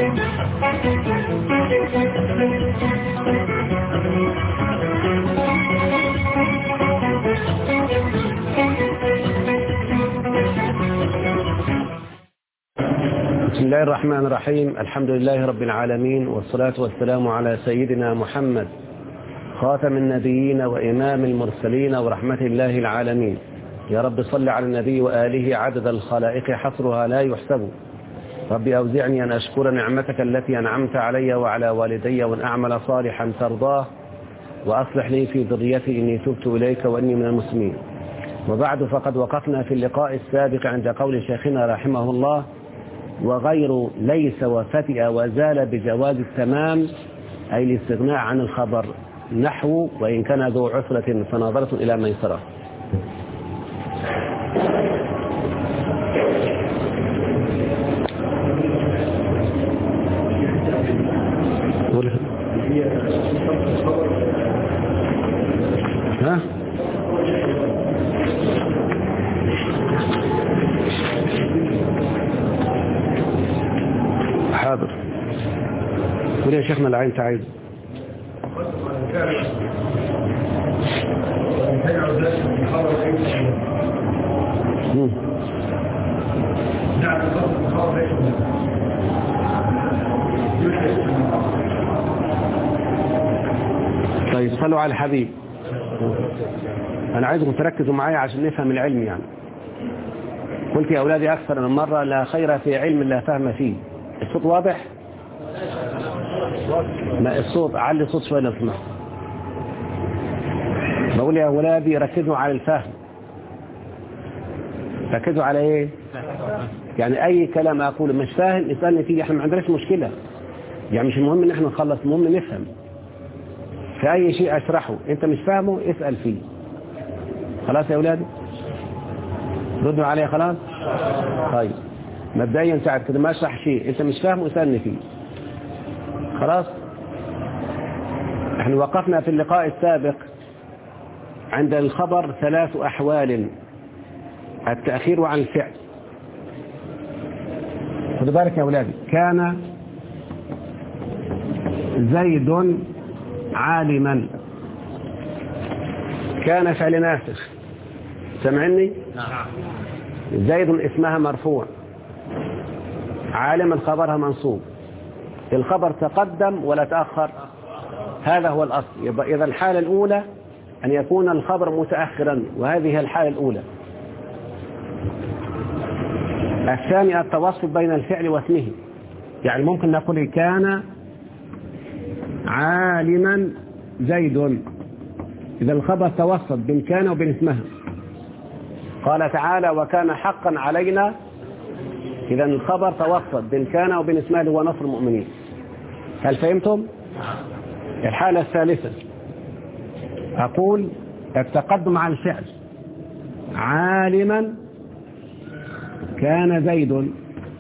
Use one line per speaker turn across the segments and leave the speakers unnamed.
بسم الله الرحمن الرحيم الحمد لله رب العالمين والصلاة والسلام على سيدنا محمد خاتم النبيين وإمام المرسلين ورحمة الله العالمين يا رب صل على النبي وآله عدد الخلائق حصرها لا يحسب رب أوزعني أن أشكر نعمتك التي أنعمت علي وعلى والدي وأن أعمل صالحا ترضاه وأصلح لي في ذريتي إني تبت إليك وإني من المسلمين وبعد فقد وقفنا في اللقاء السابق عند قول شيخنا رحمه الله وغير ليس وفتئ وزال بجواز التمام أي الاستغناء عن الخبر نحو وإن كان ذو عسرة فنظرة إلى ميسرة ها حاضر قول يا شيخنا العين تعيد مم. طيب صلوا على الحبيب انا عايزكم تركزوا معايا عشان نفهم العلم يعني قلت يا اولادي اكثر من مره لا خير في علم لا فهم فيه الصوت واضح ما الصوت علي الصوت شويه لو سمحت بقول يا اولادي ركزوا على الفهم ركزوا على ايه يعني اي كلام اقوله مش فاهم اسالني فيه احنا ما عندناش مشكله يعني مش المهم ان احنا نخلص المهم نفهم في اي شيء اشرحه انت مش فاهمه اسال فيه خلاص يا اولادي ردوا عليه خلاص طيب مبدئيا ساعة كده ما اشرح شيء انت مش فاهمه اسالني فيه خلاص احنا وقفنا في اللقاء السابق عند الخبر ثلاث احوال التأخير عن الفعل خدوا بالك يا اولادي كان زيد عالما كان فعل ناسخ سمعني
نعم
زيد اسمها مرفوع عالما خبرها منصوب الخبر تقدم ولا تأخر هذا هو الأصل يبقى إذا الحالة الأولى أن يكون الخبر متأخرا وهذه الحالة الأولى الثاني التوسط بين الفعل واسمه يعني ممكن نقول كان عالما زيد إذا الخبر توسط بين كان وبين اسمها قال تعالى وكان حقا علينا إذا الخبر توسط بين كان وبين اسمها اللي هو نصر المؤمنين هل فهمتم؟ الحالة الثالثة أقول التقدم على الفعل عالما كان زيد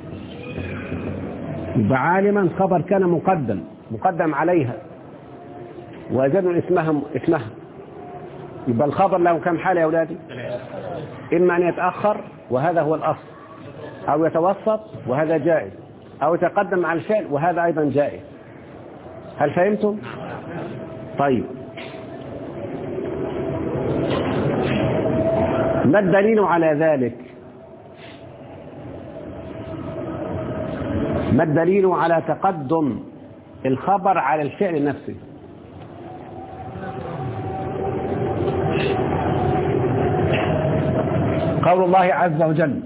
يبقى عالما خبر كان مقدم مقدم عليها وزاد اسمها اسمها يبقى الخبر له كم حالة يا أولادي إما أن يتأخر وهذا هو الأصل أو يتوسط وهذا جائز أو يتقدم على الفعل وهذا أيضا جائز هل فهمتم؟ طيب ما الدليل على ذلك ما الدليل على تقدم الخبر على الفعل نفسه قول الله عز وجل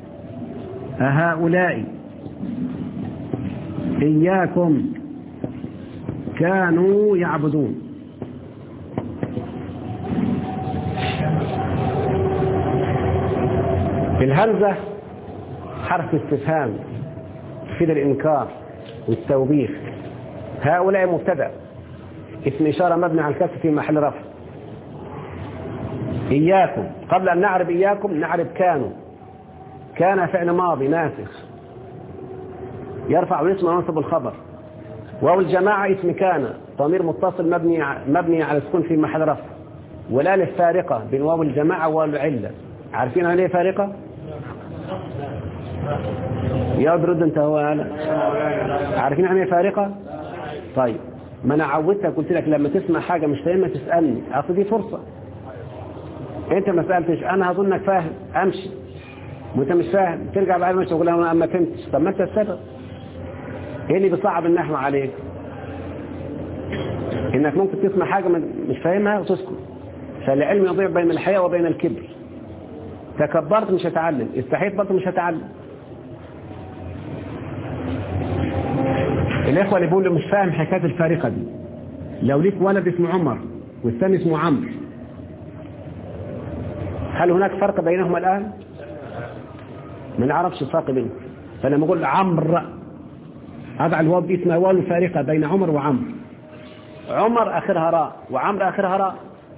أهؤلاء إياكم كانوا يعبدون الهمزة حرف استفهام تفيد الإنكار والتوبيخ هؤلاء مبتدأ اسم إشارة مبني على الكسر في محل رفع إياكم قبل أن نعرف إياكم نعرف كانوا كان فعل ماضي ناسخ يرفع الاسم وينصب الخبر واو الجماعة اسم كان ضمير متصل مبني مبني على السكون في محل رفع ولا للفارقة بين واو الجماعة وواو العلة عارفين عن ايه فارقة يا برد انت هو انا عارفين يعني ايه فارقة طيب ما انا عودتك قلت لك لما تسمع حاجة مش فاهمها تسألني اصل دي فرصة انت ما سألتش انا هظنك فاهم امشي وانت مش فاهم ترجع بعد ما تقول انا ما فهمتش طب ما انت السبب ايه اللي بيصعب النحو عليك انك ممكن تسمع حاجة مش فاهمها وتسكت فالعلم يضيع بين الحياة وبين الكبر تكبرت مش هتعلم استحيت برضه مش هتعلم الإخوة اللي بيقولوا مش فاهم حكاية الفارقة دي لو ليك ولد اسمه عمر والثاني اسمه عمرو هل هناك فرق بينهما الآن؟ ما نعرفش الفرق بينهم فلما أقول عمرو أضع الواو دي اسمها واو فارقة بين عمر وعمرو عمر آخرها راء وعمرو آخرها راء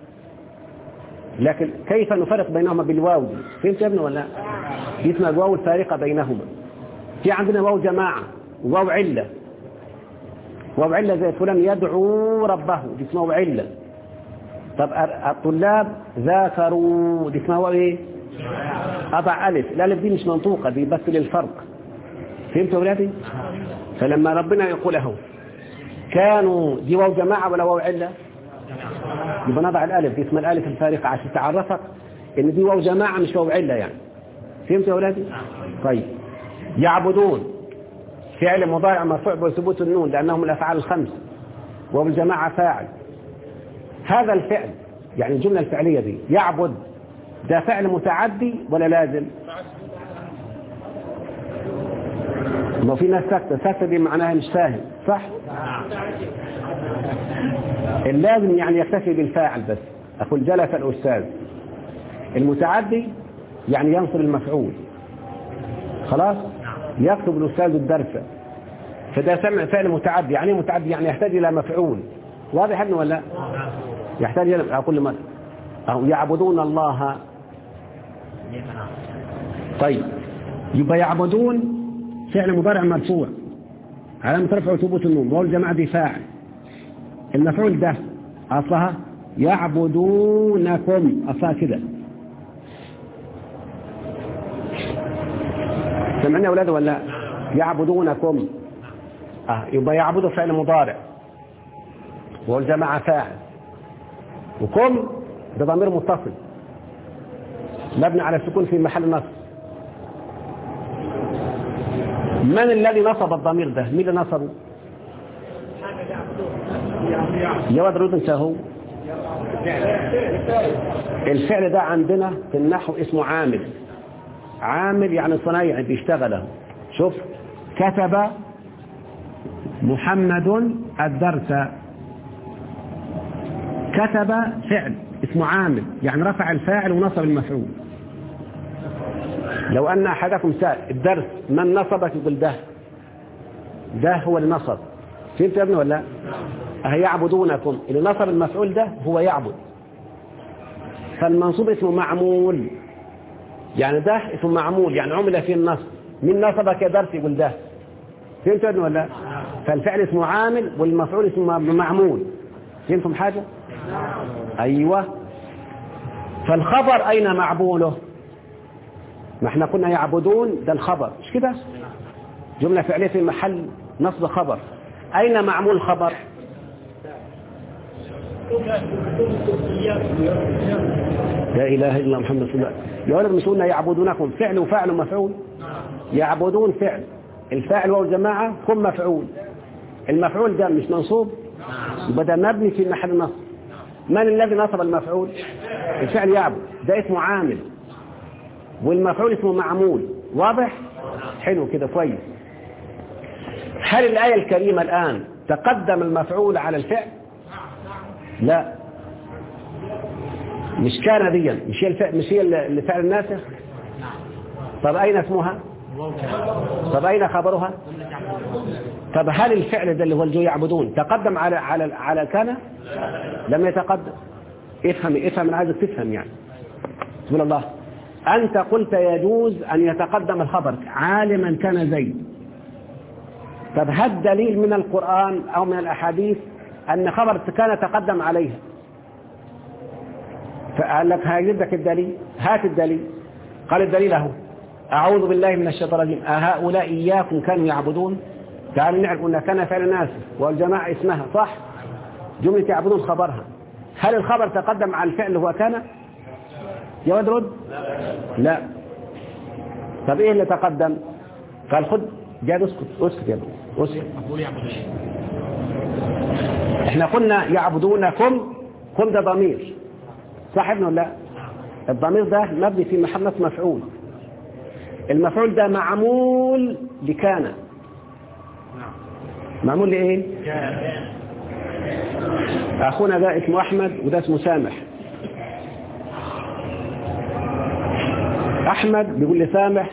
لكن كيف نفرق بينهما بالواو دي فهمت يا ابني ولا دي اسمها الواو الفارقة بينهما في عندنا واو جماعة وواو علة واو علة زي فلان يدعو ربه دي اسمها واو علة طب الطلاب ذاكروا دي اسمها واو ايه أضع ألف الألف دي مش منطوقة دي بس للفرق فهمتوا يا ولادي فلما ربنا يقول اهو كانوا دي واو جماعة ولا واو علة يبقى نضع الألف دي اسمها الألف الفارقة عشان تعرفك إن دي واو جماعة مش واو علة يعني فهمت يا أولادي؟ طيب يعبدون فعل مضارع مرفوع بثبوت النون لأنهم الأفعال الخمسة وبالجماعة فاعل هذا الفعل يعني الجملة الفعلية دي يعبد ده فعل متعدي ولا لازم ما في ناس ساكتة ساكتة دي معناها مش فاهم صح اللازم يعني يكتفي بالفاعل بس أقول جلس الأستاذ المتعدي يعني ينصب المفعول خلاص يكتب الأستاذ الدرس فده سمع فعل متعدي يعني متعدي يعني يحتاج إلى مفعول واضح ابنه ولا يحتاج إلى أقول ما أو يعبدون الله طيب يبقى يعبدون فعل مضارع مرفوع علامة رفع ثبوت النون وهو الجماعة دي فاعل المفعول ده أصلها يعبدونكم أصلها كده سمعنا يا أولاد ولا يعبدونكم آه يبقى يعبدوا فعل مضارع وهو الجماعة فاعل وكم ده ضمير متصل مبني على السكون في محل نصب من الذي نصب الضمير ده مين اللي نصبه يا ولد رد انت هو الفعل ده عندنا في النحو اسمه عامل عامل يعني صنايعي بيشتغل شوف كتب محمد الدرس كتب فعل اسمه عامل يعني رفع الفاعل ونصب المفعول لو أن أحدكم سأل الدرس من نصبك يقول ده ده هو اللي نصب فهمت يا ابني ولا لا أهي يعبدونكم اللي نصب المفعول ده هو يعبد فالمنصوب اسمه معمول يعني ده اسمه معمول يعني عمل فيه النصب من نصبك يا درس يقول ده فهمت يا ابني ولا لا فالفعل اسمه عامل والمفعول اسمه معمول فهمتم حاجة أيوة فالخبر أين معبوله ما احنا كنا يعبدون ده الخبر مش كده جملة فعلية في محل نصب خبر أين معمول الخبر لا إله إلا محمد رسول الله يا ولد مش قلنا يعبدونكم فعل وفاعل ومفعول يعبدون فعل الفاعل هو الجماعة كن مفعول المفعول ده مش منصوب يبقى ده مبني في محل نصب من الذي نصب المفعول الفعل يعبد ده اسمه عامل والمفعول اسمه معمول واضح حلو كده كويس هل الآية الكريمة الآن تقدم المفعول على الفعل لا مش كان ديا مش هي الفعل مش هي الفعل الناسخ طب أين اسمها طب أين خبرها طب هل الفعل ده اللي هو الجو يعبدون تقدم على على على كان لم يتقدم افهم افهم انا عايزك تفهم يعني تقول الله أنت قلت يجوز أن يتقدم الخبر عالما كان زيد طب هل دليل من القرآن أو من الأحاديث أن خبر كان تقدم عليها فقال لك هجيب لك الدليل هات الدليل قال الدليل اهو أعوذ بالله من الشيطان الرجيم أهؤلاء إياكم كانوا يعبدون تعالوا نعرف أن كان فعل ناس والجماعة اسمها صح جملة يعبدون خبرها هل الخبر تقدم على الفعل هو كان يا ولد رد لا طب ايه اللي تقدم قال خد جاد اسكت اسكت يا ابني اسكت احنا قلنا يعبدونكم كم ده ضمير صح ابنه لا الضمير ده مبني في محل نصب مفعول المفعول ده معمول لكان معمول لايه اخونا ده اسمه احمد وده اسمه سامح احمد بيقول لي سامح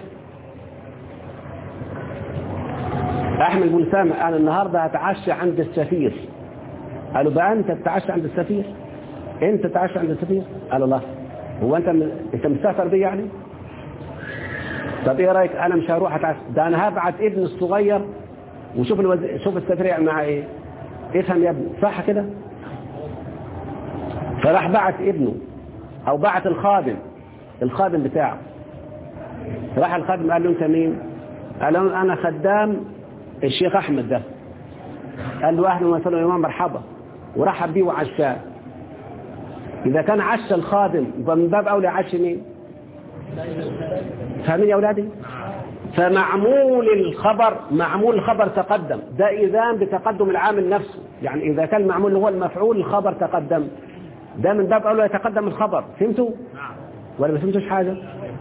احمد بيقول سامح انا النهارده هتعشى عند السفير قالوا بقى انت تتعشى عند السفير انت تتعشى عند السفير قال الله هو انت م... انت مستهتر بيه يعني طب ايه رايك انا مش هروح اتعشى ده انا هبعت ابني الصغير وشوف الوز... شوف السفير يعمل معاه ايه افهم يا ابني صح كده فراح بعت ابنه او بعت الخادم الخادم بتاعه راح الخادم قال له انت مين قال له انا خدام الشيخ احمد ده قال له اهلا وسهلا يا امام مرحبا ورحب بيه وعشاه اذا كان عش الخادم يبقى من باب اولى عش مين فاهمين يا اولادي فمعمول الخبر معمول الخبر تقدم ده اذان بتقدم العامل نفسه يعني اذا كان المعمول هو المفعول الخبر تقدم ده من باب اولى يتقدم الخبر فهمتوا ولا ما فهمتوش حاجه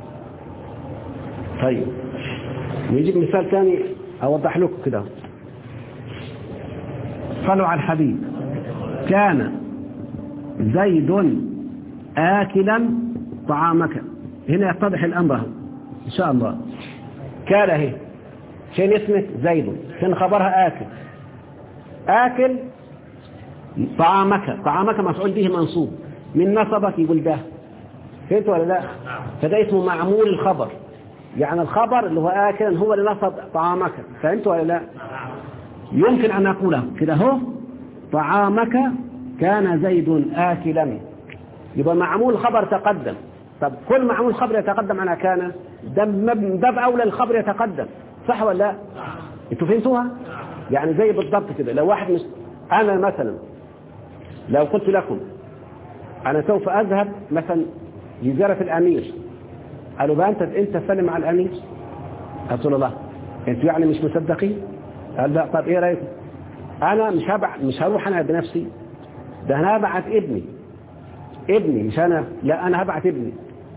طيب نجيب مثال ثاني اوضح لكم كده صلوا على الحبيب كان زيد آكلا طعامك هنا يتضح الأمر اهو إن شاء الله كان اهي فين اسمك زيد فين خبرها آكل آكل طعامك طعامك مفعول به منصوب من نصبك يقول ده فهمت ولا لا فده اسمه معمول الخبر يعني الخبر اللي هو آكلا هو اللي نصب طعامك فهمت ولا لا يمكن أن أقوله كده هو طعامك كان زيد آكلا يبقى معمول خبر تقدم طب كل معمول خبر يتقدم على كان ده باب أولى الخبر يتقدم صح ولا لا انتوا فهمتوها يعني زي بالضبط كده لو واحد مش أنا مثلا لو قلت لكم أنا سوف أذهب مثلا لزيارة الأمير قالوا بقى أنت أنت سلم على الأمير رسول الله أنتوا يعني مش مصدقين قال لا طب ايه رايكم انا مش هبع مش هروح انا بنفسي ده انا هبعت ابني ابني مش انا لا انا هبعت ابني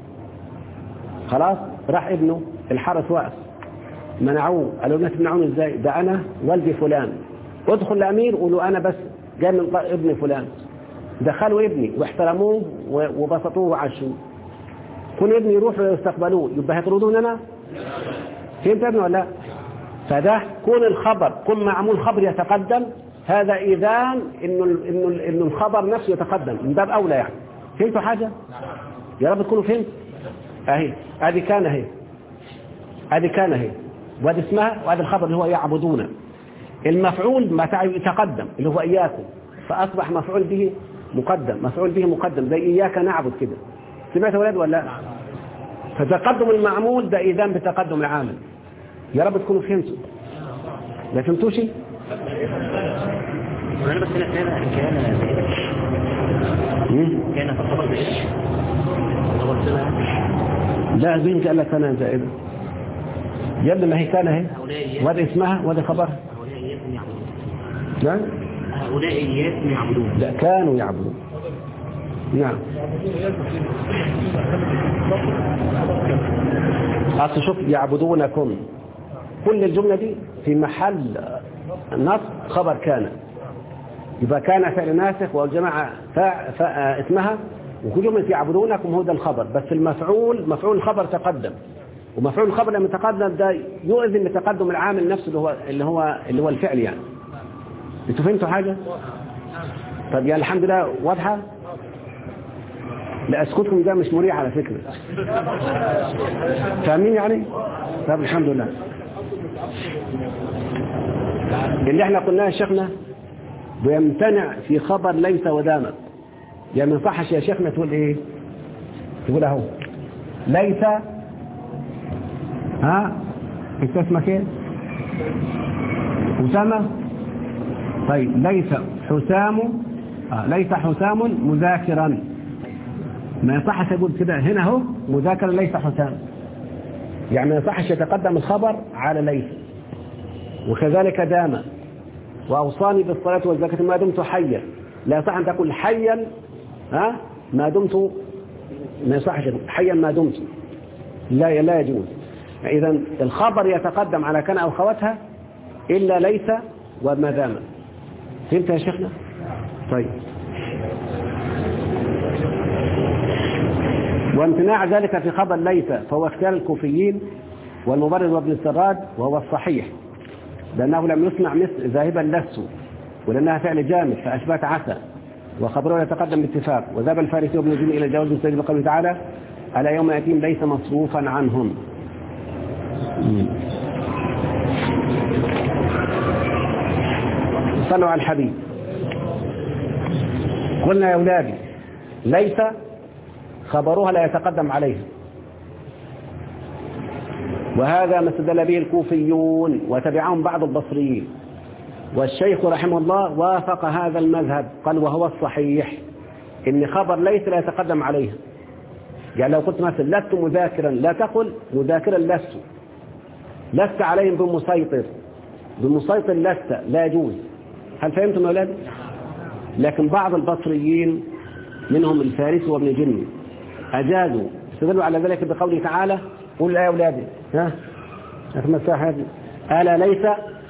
خلاص راح ابنه الحرس واقف منعوه قالوا الناس تمنعوني ازاي ده انا والدي فلان ادخل الامير قولوا انا بس جاي من ابن فلان دخلوا ابني واحترموه وبسطوه وعشوه كل ابني يروح ويستقبلوه يبقى هيطردون انا فهمت ابني ولا لا فده كون الخبر كون معمول خبر يتقدم هذا إذان إنه إنه إنه الخبر نفسه يتقدم من باب أولى يعني فهمتوا حاجة؟ يا رب تكونوا فهمت أهي هذه كان أهي هذه كان أهي وهذه اسمها وهذا الخبر اللي هو يعبدون المفعول ما يتقدم اللي هو إياكم فأصبح مفعول به مقدم مفعول به مقدم زي إياك نعبد كده سمعت ولاد ولا لا؟ فتقدم المعمول ده إذان بتقدم العامل يا رب تكونوا فهمتوا ما فهمتوش
وانا بس هنا كان كان كان في الخبر بايش
لا بنت قال لك انا زائده يا ابني ما هي كان اهي وهذا اسمها وهذا خبرها
هؤلاء إياكم يعبدون
نعم
هؤلاء إياكم يعبدون
لا كانوا يعبدون نعم اصل شوف يعبدونكم كل الجملة دي في محل نص خبر كان يبقى كان فعل ناسخ والجماعة فا فا اسمها وكل جملة يعبدونكم هو ده الخبر بس المفعول مفعول الخبر تقدم ومفعول الخبر لما تقدم ده يؤذن بتقدم العامل نفسه اللي هو اللي هو اللي هو الفعل يعني انتوا فهمتوا حاجة؟ طب يعني الحمد لله واضحة؟ لا اسكتكم ده مش مريح على فكرة فاهمين يعني؟ طب الحمد لله اللي احنا قلناه يا شيخنا بيمتنع في خبر ليس ودامت يعني ما ينصحش يا شيخنا تقول ايه تقول اهو ليس ها انت اسمك ايه أسامة طيب ليس حسام آه ليس حسام مذاكرا ما يصحش اقول كده هنا اهو مذاكرا ليس حسام يعني ما يصحش يتقدم الخبر على ليس وكذلك دام واوصاني بالصلاه والزكاه ما دمت حيا لا يصح ان تقول حيا ها ما دمت ما يصحش حيا ما دمت لا لا يجوز اذا الخبر يتقدم على كان او خواتها الا ليس وما دام فهمت يا شيخنا طيب وامتناع ذلك في خبر ليس فهو اختيار الكوفيين والمبرد وابن السراد وهو الصحيح لأنه لم يسمع مثل ذاهبا لسوا ولأنها فعل جامد فأشبهت عسى وخبره يتقدم باتفاق وذهب الفارسي وابن جميل إلى جواز المستجد بقوله تعالى على يوم يأتيهم ليس مصروفا عنهم صلوا على الحبيب قلنا يا أولادي ليس خبرها لا يتقدم عليها وهذا ما استدل به الكوفيون وتبعهم بعض البصريين والشيخ رحمه الله وافق هذا المذهب قال وهو الصحيح ان خبر ليس لا يتقدم عليها يعني لو قلت مثلا لست مذاكرا لا تقل مذاكرا لست لست عليهم بمسيطر بمسيطر لست لا يجوز هل فهمتم يا اولاد لكن بعض البصريين منهم الفارسي وابن جني أجازوا استدلوا على ذلك بقوله تعالى قل يا أولادي ها أكمل الساحة هذه ألا ليس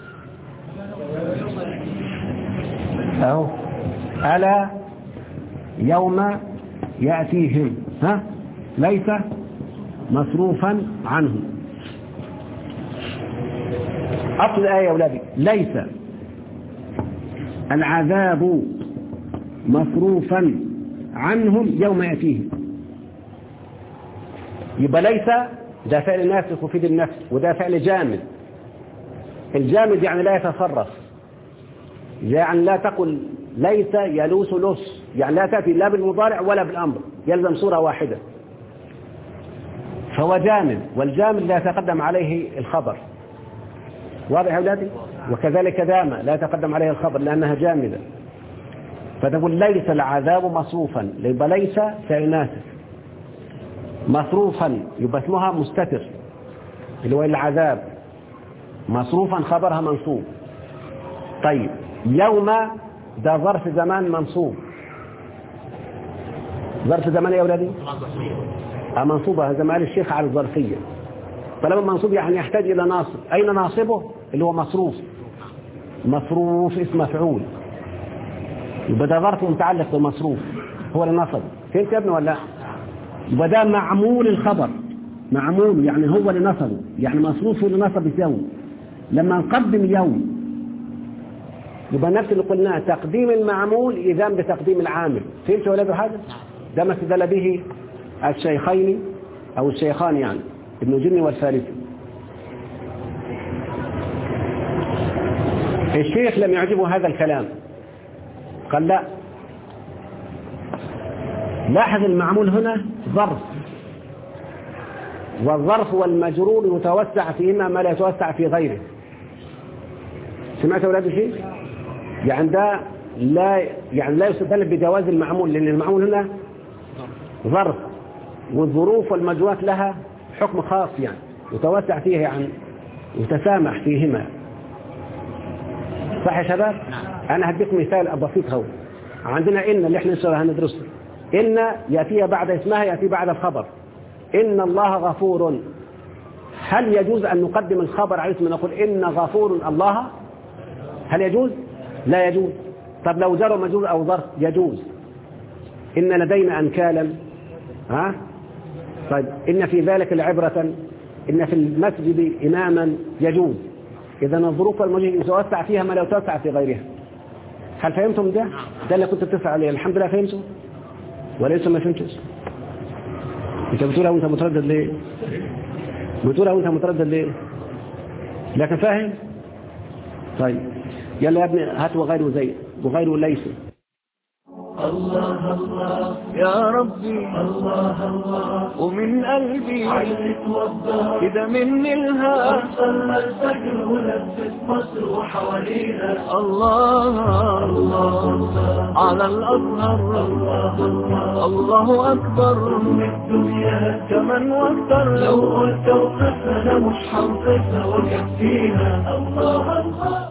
أهو ألا يوم يأتيهم ها ليس مصروفا عنه أصل الآية يا أولادي ليس العذاب مصروفا عنهم يوم يأتيهم يبقى ليس ده فعل ناسخ وفيد النفس وده فعل جامد الجامد يعني لا يتصرف يعني لا تقل ليس يلوس لص يعني لا تأتي لا بالمضارع ولا بالأمر يلزم صورة واحدة فهو جامد والجامد لا يتقدم عليه الخبر واضح يا أولادي وكذلك دام لا يتقدم عليه الخبر لأنها جامدة فتقول ليس العذاب مصروفا يبقى ليس فعل ناسخ مصروفا يبقى اسمها مستتر اللي هو العذاب مصروفا خبرها منصوب طيب يوم ده ظرف زمان منصوب ظرف زمان يا اولادي آه منصوبة هذا مال الشيخ على الظرفية طالما منصوب يعني يحتاج إلى ناصب أين ناصبه اللي هو مصروف مصروف اسم مفعول يبقى ده ظرف متعلق بالمصروف هو اللي نصب فهمت يا ابني ولا لا وده معمول الخبر معمول يعني هو اللي نصبه يعني مصروفه اللي نصب يوم لما نقدم يوم يبقى نفس اللي قلناه تقديم المعمول إذا بتقديم العامل فهمت يا ولاد حاجة ده ما استدل به الشيخين أو الشيخان يعني ابن جني والفارسي الشيخ لم يعجبه هذا الكلام قال لا لاحظ المعمول هنا ظرف والظرف والمجرور يتوسع فيهما ما لا يتوسع في غيره سمعت أولاد شيء يعني ده لا يعني لا يستدل بجواز المعمول لأن المعمول هنا ظرف والظروف والمجرورات لها حكم خاص يعني يتوسع فيه يعني يتسامح فيهما صح يا شباب أنا هديك مثال بسيط هو عندنا إن اللي احنا نشرها هندرسه إن يأتي بعد اسمها يأتي بعد الخبر إن الله غفور هل يجوز أن نقدم الخبر على اسم نقول إن غفور الله هل يجوز لا يجوز طب لو جرى مجرور أو ظرف يجوز إن لدينا أنكالا ها طيب إن في ذلك العبرة إن في المسجد إماما يجوز إذا الظروف والمجهد يتوسع فيها ما لا يتوسع في غيرها هل فهمتم ده؟ ده اللي كنت بتسأل عليه الحمد لله فهمتوا ولا لسه ما فهمتوش انت بتقولها وانت متردد ليه بتقولها وانت متردد ليه لكن فاهم طيب يلا يا ابني هات وغيره زي وغيره ليس
الله الله يا ربي الله الله ومن قلبي عايزك توضى كده مني الهام صلى الفجر ولفت مصر وحواليها الله الله على الأزهر الله الله الله أكبر من الدنيا كمان واكتر لو قلت وقفنا مش هنقفها وكفيها الله الله